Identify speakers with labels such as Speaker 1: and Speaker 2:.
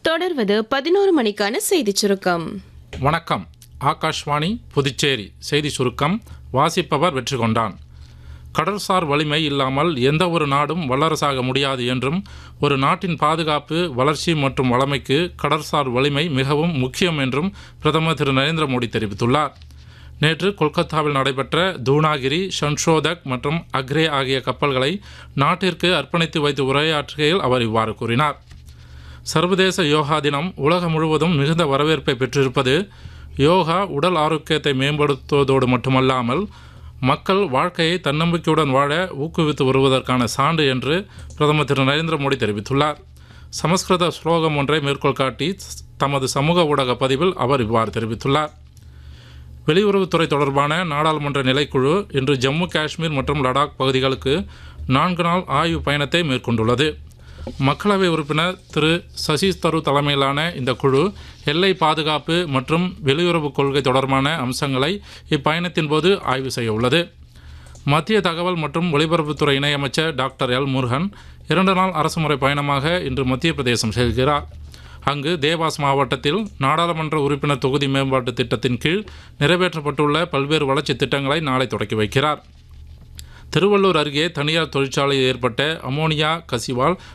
Speaker 1: தொடர்வது பதினோரு மணிக்கான செய்திச் சுருக்கம்
Speaker 2: வணக்கம் ஆகாஷ்வாணி புதுச்சேரி செய்தி சுருக்கம் வாசிப்பவர் வெற்றி கொண்டான் கடல்சார் வலிமை இல்லாமல் எந்த ஒரு நாடும் வல்லரசாக முடியாது என்றும் ஒரு நாட்டின் பாதுகாப்பு வளர்ச்சி மற்றும் வளமைக்கு கடல்சார் வலிமை மிகவும் முக்கியம் என்றும் பிரதமர் திரு நரேந்திர மோடி தெரிவித்துள்ளார் நேற்று கொல்கத்தாவில் நடைபெற்ற தூணாகிரி சன்ஷோதக் மற்றும் அக்ரே ஆகிய கப்பல்களை நாட்டிற்கு அர்ப்பணித்து வைத்து உரையாற்றுகையில் அவர் இவ்வாறு கூறினார் சர்வதேச யோகா தினம் உலகம் முழுவதும் மிகுந்த வரவேற்பை பெற்றிருப்பது யோகா உடல் ஆரோக்கியத்தை மேம்படுத்துவதோடு மட்டுமல்லாமல் மக்கள் வாழ்க்கையை தன்னம்பிக்கையுடன் வாழ ஊக்குவித்து வருவதற்கான சான்று என்று பிரதமர் திரு நரேந்திர மோடி தெரிவித்துள்ளார் சமஸ்கிருத ஸ்லோகம் ஒன்றை மேற்கோள் காட்டி தமது சமூக ஊடக பதிவில் அவர் இவ்வாறு தெரிவித்துள்ளார் வெளியுறவுத்துறை தொடர்பான நாடாளுமன்ற நிலைக்குழு இன்று ஜம்மு காஷ்மீர் மற்றும் லடாக் பகுதிகளுக்கு நான்கு நாள் ஆய்வு பயணத்தை மேற்கொண்டுள்ளது மக்களவை உறுப்பினர் திரு சசி தரூர் தலைமையிலான இந்த குழு எல்லை பாதுகாப்பு மற்றும் வெளியுறவு கொள்கை தொடர்பான அம்சங்களை இப்பயணத்தின் போது ஆய்வு செய்ய உள்ளது மத்திய தகவல் மற்றும் ஒலிபரப்புத்துறை இணையமைச்சர் டாக்டர் எல் முருகன் இரண்டு நாள் அரசுமுறை பயணமாக இன்று மத்திய பிரதேசம் செல்கிறார் அங்கு தேவாஸ் மாவட்டத்தில் நாடாளுமன்ற உறுப்பினர் தொகுதி மேம்பாட்டு திட்டத்தின் கீழ் நிறைவேற்றப்பட்டுள்ள பல்வேறு வளர்ச்சி திட்டங்களை நாளை தொடக்கி வைக்கிறார் திருவள்ளூர் அருகே தனியார் தொழிற்சாலையில் ஏற்பட்ட அமோனியா கசிவால்